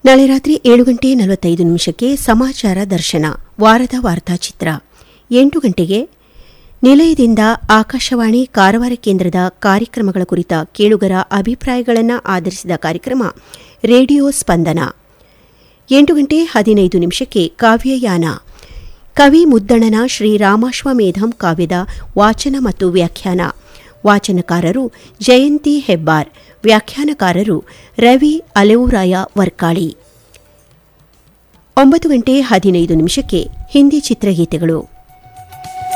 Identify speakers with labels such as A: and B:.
A: ನಾಳೆ ರಾತ್ರಿ ಏಳು ಗಂಟೆ ನಲವತ್ತೈದು ನಿಮಿಷಕ್ಕೆ ಸಮಾಚಾರ ದರ್ಶನ ವಾರದ ವಾರ್ತಾಚಿತ್ರ ಎಂಟು ಗಂಟೆಗೆ ನಿಲಯದಿಂದ ಆಕಾಶವಾಣಿ ಕಾರವಾರ ಕೇಂದ್ರದ ಕಾರ್ಯಕ್ರಮಗಳ ಕುರಿತ ಕೇಳುಗರ ಅಭಿಪ್ರಾಯಗಳನ್ನು ಆಧರಿಸಿದ ಕಾರ್ಯಕ್ರಮ ರೇಡಿಯೋ ಸ್ಪಂದನ ಎಂಟು ಗಂಟೆ ಹದಿನೈದು ನಿಮಿಷಕ್ಕೆ ಕಾವ್ಯಯಾನ ಕವಿ ಮುದ್ದಣನ ಶ್ರೀ ರಾಮಾಶ್ವಮೇಧಂ ಕಾವ್ಯದ ವಾಚನ ಮತ್ತು ವ್ಯಾಖ್ಯಾನ ವಾಚನಕಾರರು ಜಯಂತಿ ಹೆಬ್ಬಾರ್ ವ್ಯಾಖ್ಯಾನಕಾರರು ರವಿ ಅಲೆವುರಾಯ ವರ್ಕಾಳಿ ಒಂಬತ್ತು ಗಂಟೆ ಹದಿನೈದು ನಿಮಿಷಕ್ಕೆ ಹಿಂದಿ ಚಿತ್ರಗೀತೆಗಳು